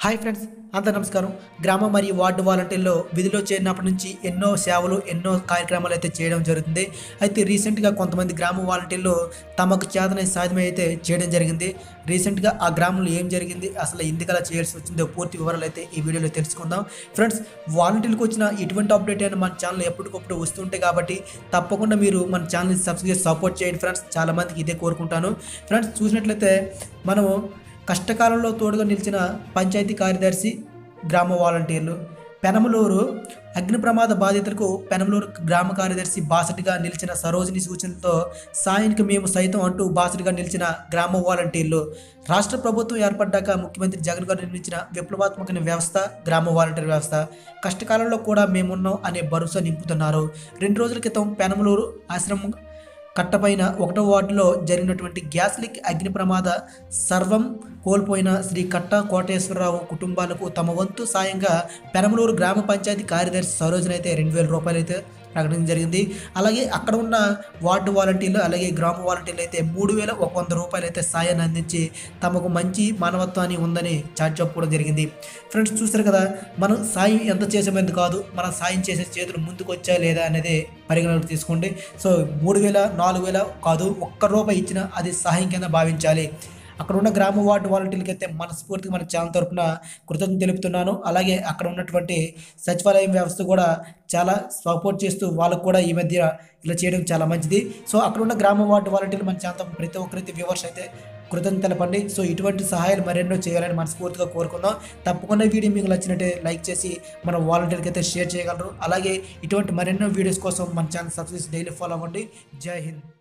hi friends అంత నమస్కారం గ్రామ మరియు వార్డు వాలంటీర్లో విధిలో చేరినప్పటి నుంచి ఎన్నో సేవలు ఎన్నో కార్యక్రమాలు అయితే చేయడం జరుగుతుంది అయితే రీసెంట్గా కొంతమంది గ్రామ వాలంటీర్లు తమకు చేతన సాధ్యమే అయితే చేయడం జరిగింది రీసెంట్గా ఆ గ్రామంలో ఏం జరిగింది అసలు ఎందుకు అలా చేయాల్సి వచ్చిందో పూర్తి వివరాలు అయితే ఈ వీడియోలో తెలుసుకుందాం ఫ్రెండ్స్ వాలంటీర్లకు వచ్చిన ఇటువంటి అప్డేట్ అయినా మన ఛానల్ ఎప్పటికప్పుడు వస్తుంటాయి కాబట్టి తప్పకుండా మీరు మన ఛానల్ని సబ్స్క్రైబ్ సపోర్ట్ చేయండి ఫ్రెండ్స్ చాలామందికి ఇదే కోరుకుంటాను ఫ్రెండ్స్ చూసినట్లయితే మనము కష్టకాలంలో తోడుగా నిలిచిన పంచాయతీ కార్యదర్శి గ్రామ వాలంటీర్లు పెనమలూరు అగ్ని ప్రమాద బాధితులకు పెనమలూరు గ్రామ కార్యదర్శి బాసటిగా నిలిచిన సరోజిని సూచనలతో సాయానికి మేము సైతం అంటూ బాసటిగా నిలిచిన గ్రామ వాలంటీర్లు రాష్ట్ర ప్రభుత్వం ఏర్పడ్డాక ముఖ్యమంత్రి జగన్ గారు నిర్మించిన విప్లవాత్మక వ్యవస్థ గ్రామ వాలంటీర్ వ్యవస్థ కష్టకాలంలో కూడా మేమున్నాం అనే భరోసా నింపుతున్నారు రెండు రోజుల క్రితం పెనమలూరు ఆశ్రమం కట్టపైన ఒకటో వార్డులో జరిగినటువంటి గ్యాస్ లీక్ అగ్ని ప్రమాద సర్వం కోల్పోయిన శ్రీ కట్ట కోటేశ్వరరావు కుటుంబాలకు తమ వంతు సాయంగా పెనమలూరు గ్రామ పంచాయతీ కార్యదర్శి సరోజన అయితే రెండు వేల రూపాయలు అయితే ప్రకటించడం జరిగింది అలాగే అక్కడ ఉన్న వార్డు వాలంటీర్లు అలాగే గ్రామ వాలంటీర్లు అయితే మూడు వేల ఒక వంద రూపాయలు అయితే సాయాన్ని అందించి తమకు మంచి మానవత్వాన్ని ఉందని చాటి చెప్పుకోవడం జరిగింది ఫ్రెండ్స్ చూస్తారు కదా మనం సాయం ఎంత చేసేమంది కాదు మనం సాయం చేసే చేతులు ముందుకు వచ్చాయా లేదా అనేది పరిగణలోకి తీసుకోండి సో మూడు వేల నాలుగు వేల కాదు ఒక్క రూపాయి ఇచ్చినా అది సహాయం కింద భావించాలి అక్కడ ఉన్న గ్రామ వార్డు వాలంటీర్లకి అయితే మనస్ఫూర్తిగా మన ఛానల్ తరపున కృతజ్ఞత తెలుపుతున్నాను అలాగే అక్కడ ఉన్నటువంటి సచివాలయం వ్యవస్థ కూడా చాలా సపోర్ట్ చేస్తూ వాళ్ళకు కూడా ఈ మధ్య ఇలా చేయడం చాలా మంచిది సో అక్కడ ఉన్న గ్రామ వార్డు వాలంటీర్లు మన ఛానల్ తరపున ప్రతి ఒక్కరైతే వ్యూవర్స్ అయితే కృతజ్ఞత తెలపండి సో ఇటువంటి సహాయాలు మరెన్నో చేయాలని మనస్ఫూర్తిగా కోరుకుందాం తప్పకుండా వీడియో మీకు నచ్చినట్టే లైక్ చేసి మన వాలంటీర్కి అయితే షేర్ చేయగలరు అలాగే ఇటువంటి మరెన్నో వీడియోస్ కోసం మన ఛానల్ సబ్స్క్రైబ్ డైలీ ఫాలో అవ్వండి జై హింద్